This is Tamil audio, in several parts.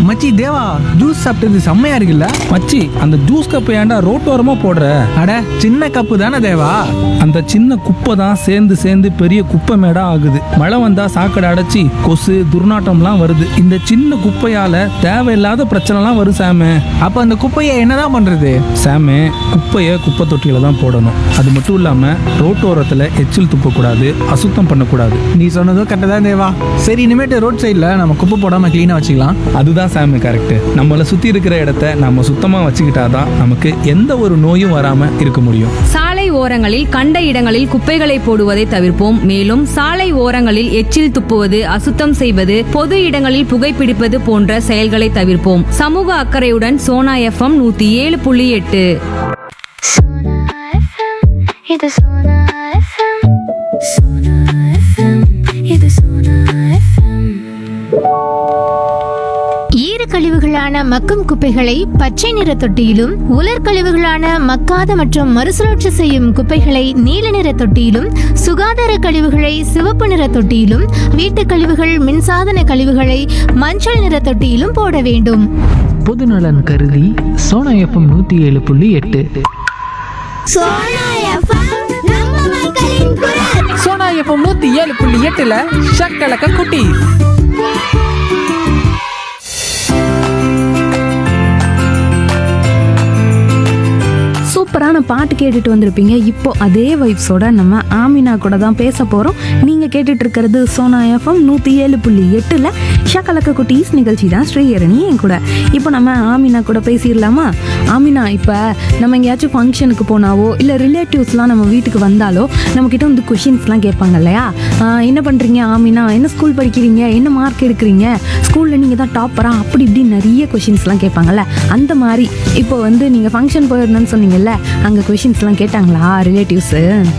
மச்சி தேவா ஜூஸ் சாப்பிட்டது செம்மையா இருக்குல்ல மச்சி அந்த ஜூஸ் கப்பை ஏன்டா ரோட்டோரமா போடுற அட சின்ன கப்பு தானே தேவா அந்த சின்ன குப்பை தான் சேர்ந்து சேர்ந்து பெரிய குப்பை மேடா ஆகுது மழை வந்தா சாக்கடை அடைச்சி கொசு துர்நாற்றம்லாம் வருது இந்த சின்ன குப்பையால தேவையில்லாத பிரச்சனைலாம் வரும் சாமு அப்ப அந்த குப்பையை என்னதான் பண்றது சாமு குப்பையை குப்பை தொட்டியில தான் போடணும் அது மட்டும் இல்லாம ரோட்டோரத்துல எச்சில் துப்பக்கூடாது அசுத்தம் பண்ணக்கூடாது நீ சொன்னதும் கரெக்டாக தான் தேவா சரி இனிமேட்டு ரோட் சைடில் நம்ம குப்பை போடாம க்ளீனாக வச்சுக்கலாம் அதுதான் சாமி கரெக்ட் நம்மளை சுத்தி இருக்கிற இடத்த நம்ம சுத்தமா வச்சுக்கிட்டாதான் நமக்கு எந்த ஒரு நோயும் வராம இருக்க முடியும் சாலை ஓரங்களில் கண்ட இடங்களில் குப்பைகளை போடுவதை தவிர்ப்போம் மேலும் சாலை ஓரங்களில் எச்சில் துப்புவது அசுத்தம் செய்வது பொது இடங்களில் புகைப்பிடிப்பது போன்ற செயல்களை தவிர்ப்போம் சமூக அக்கறையுடன் சோனா எஃப்எம் நூத்தி ஏழு புள்ளி எட்டு Sona FM, இது Sona FM. Sona FM, இது Sona FM. ஈரக்கழிவுகளான மக்கும் குப்பைகளை பச்சை நிற தொட்டியிலும் உலர் கழிவுகளான மக்காத மற்றும் மறுசுழற்சி செய்யும் குப்பைகளை நீல நிற தொட்டியிலும் சுகாதார கழிவுகளை சிவப்பு நிற தொட்டியிலும் வீட்டுக் கழிவுகள் மின்சாதன கழிவுகளை மஞ்சள் நிற தொட்டியிலும் போட வேண்டும் பொதுநலன் கருதி சோனா எஃப்எம் நூற்றி ஏழு புள்ளி எட்டு சோனா எஃப்எம் நூற்றி ஏழு புள்ளி எட்டில் ஷக்கலக்க குட்டி சூப்பரான பாட்டு கேட்டுட்டு வந்திருப்பீங்க இப்போ அதே வைப்ஸோட நம்ம ஆமினா கூட தான் பேச போகிறோம் நீங்கள் கேட்டுட்டு இருக்கிறது சோனா எஃப்எம் நூற்றி ஏழு புள்ளி எட்டில் ஷக்கலக்க குட்டீஸ் நிகழ்ச்சி தான் ஸ்ரீஹரணி என் கூட இப்போ நம்ம ஆமினா கூட பேசிடலாமா ஆமினா இப்போ நம்ம எங்கேயாச்சும் ஃபங்க்ஷனுக்கு போனாவோ இல்லை ரிலேட்டிவ்ஸ்லாம் நம்ம வீட்டுக்கு வந்தாலோ நம்மக்கிட்ட வந்து கொஷின்ஸ்லாம் கேட்பாங்க இல்லையா ஆஹ் என்ன பண்ணுறீங்க ஆமினா என்ன ஸ்கூல் படிக்கிறீங்க என்ன மார்க் எடுக்கிறீங்க ஸ்கூலில் நீங்கள் தான் டாப்பரா அப்படி இப்படி நிறைய கொஷின்ஸ்லாம் கேட்பாங்கல்ல அந்த மாதிரி இப்போ வந்து நீங்கள் ஃபங்க்ஷன் போயிருந்தேன்னு சொன்னீங்கல்ல அங்கே கொஷின்ஸ்லாம் கேட்டாங்களா ரிலேட்டிவ்ஸு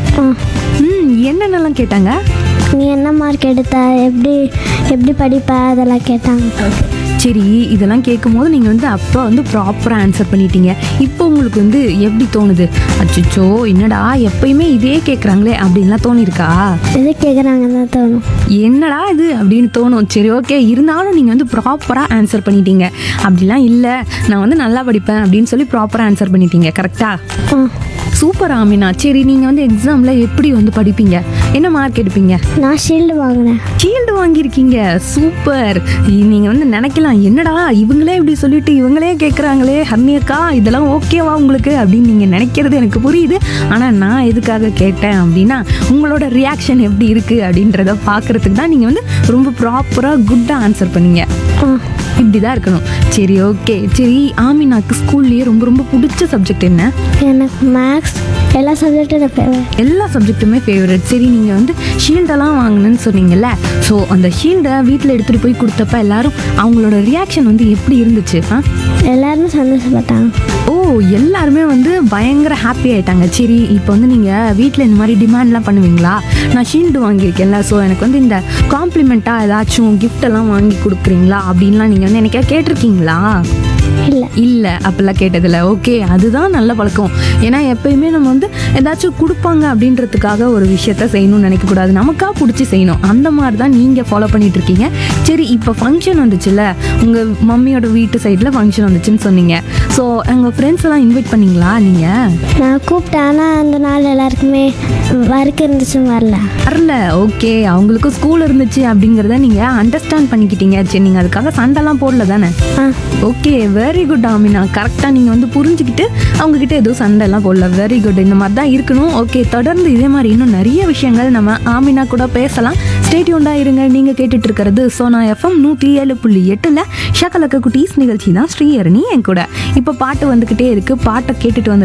ம் என்னென்னலாம் கேட்டாங்க நீ என்ன மார்க் எடுத்த எப்படி எப்படி படிப்ப அதெல்லாம் கேட்டாங்க சரி இதெல்லாம் கேட்கும்போது நீங்கள் வந்து அப்போ வந்து ப்ராப்பராக ஆன்சர் பண்ணிட்டீங்க இப்போ உங்களுக்கு வந்து எப்படி தோணுது அச்சோ என்னடா எப்பயுமே இதே கேட்குறாங்களே அப்படின்லாம் தோணிருக்கா எது கேட்குறாங்கன்னு தான் தோணும் என்னடா இது அப்படின்னு தோணும் சரி ஓகே இருந்தாலும் நீங்கள் வந்து ப்ராப்பராக ஆன்சர் பண்ணிட்டீங்க அப்படிலாம் இல்லை நான் வந்து நல்லா படிப்பேன் அப்படின்னு சொல்லி ப்ராப்பராக ஆன்சர் பண்ணிட்டீங்க கரெக்டாக சூப்பர் ஆமினா சரி நீங்கள் வந்து எக்ஸாமில் எப்படி வந்து படிப்பீங்க என்ன மார்க் எடுப்பீங்க நான் ஷீல்டு வாங்கினேன் ஷீல்டு வாங்கியிருக்கீங்க சூப்பர் நீங்கள் வந்து நினைக்கலாம் என்னடா இவங்களே இப்படி சொல்லிட்டு இவங்களே கேட்குறாங்களே ஹர்னியக்கா இதெல்லாம் ஓகேவா உங்களுக்கு அப்படின்னு நீங்கள் நினைக்கிறது எனக்கு புரியுது ஆனால் நான் எதுக்காக கேட்டேன் அப்படின்னா உங்களோட ரியாக்ஷன் எப்படி இருக்குது அப்படின்றத பார்க்குறதுக்கு தான் நீங்கள் வந்து ரொம்ப ப்ராப்பராக குட்டாக ஆன்சர் பண்ணீங்க இப்படி தான் இருக்கணும் சரி ஓகே சரி ஆமினாக்கு ஸ்கூல்லேயே ரொம்ப ரொம்ப பிடிச்ச சப்ஜெக்ட் என்ன எனக்கு மேக்ஸ் எல்லா சப்ஜெக்டும் எனக்கு ஃபேவரட் எல்லா சப்ஜெக்ட்டுமே ஃபேவரட் சரி நீங்கள் வந்து ஷீல்டெல்லாம் வாங்கினேன்னு சொன்னீங்கல்ல ஸோ அந்த ஷீல்டை வீட்டில் எடுத்துகிட்டு போய் கொடுத்தப்ப எல்லாரும் அவங்களோட ரியாக்ஷன் வந்து எப்படி இருந்துச்சு ஆ எல்லாருமே சந்தோஷப்பட்டாங்க ஓ எல்லாருமே வந்து பயங்கர ஹாப்பி ஆயிட்டாங்க சரி இப்போ வந்து நீங்கள் வீட்டில் இந்த மாதிரி டிமாண்ட்லாம் பண்ணுவீங்களா நான் ஷீல்டு வாங்கியிருக்கேன்ல ஸோ எனக்கு வந்து இந்த காம்ப்ளிமெண்ட்டாக ஏதாச்சும் gift எல்லாம் வாங்கி கொடுக்குறீங்களா அப்படின்லாம் நீங்கள் வந்து எனக்கே கேட்டிருக்கீங்களா இல்லை இல்லை அப்படிலாம் கேட்டதில்ல ஓகே அதுதான் நல்ல பழக்கம் ஏன்னா எப்பயுமே நம்ம வந்து ஏதாச்சும் கொடுப்பாங்க அப்படின்றதுக்காக ஒரு விஷயத்த செய்யணும்னு நினைக்கக்கூடாது நமக்கா பிடிச்சி செய்யணும் அந்த மாதிரி தான் நீங்கள் ஃபாலோ பண்ணிட்டு இருக்கீங்க சரி இப்போ ஃபங்க்ஷன் வந்துச்சுல்ல உங்கள் மம்மியோட வீட்டு சைடில் ஃபங்க்ஷன் வந்துச்சுன்னு சொன்னீங்க ஸோ உங்கள் ஃப்ரெண்ட்ஸ் எல்லாம் இன்வைட் பண்ணீங்களா நீங்கள் நான் கூப்பிட்டேன் ஆனால் அந்த நாள் எல்லாருக்குமே ஒர்க் இருந்துச்சுன்னு வரல வரல ஓகே அவங்களுக்கும் ஸ்கூல் இருந்துச்சு அப்படிங்கிறத நீங்கள் அண்டர்ஸ்டாண்ட் பண்ணிக்கிட்டீங்க சரி நீங்கள் அதுக்காக சண்டைலாம் போடல தானே ஆ ஓகே வெரி குட் ஆமினா கரெக்டாக நீங்கள் வந்து புரிஞ்சுக்கிட்டு அவங்கக்கிட்ட எதுவும் சண்டைலாம் போடல வெரி குட் இந்த மாதிரி தான் இருக்கணும் ஓகே தொடர்ந்து இதே மாதிரி இன்னும் நிறைய விஷயங்கள் நம்ம ஆமினா கூட பேசலாம் ஸ்டேட்யூண்டாக இருங்க நீங்கள் கேட்டுட்டு இருக்கிறது சோனா எஃப்எம் நூற்றி ஏழு புள்ளி எட்டில் ஷக்கலக்க குட்டீஸ் நிகழ்ச்சி தான் ஸ்ரீஹரணி என் கூட இப்போ பாட்டு வந்துக்கிட்டே இருக்குது பாட்டை கேட்டுட்டு வந்து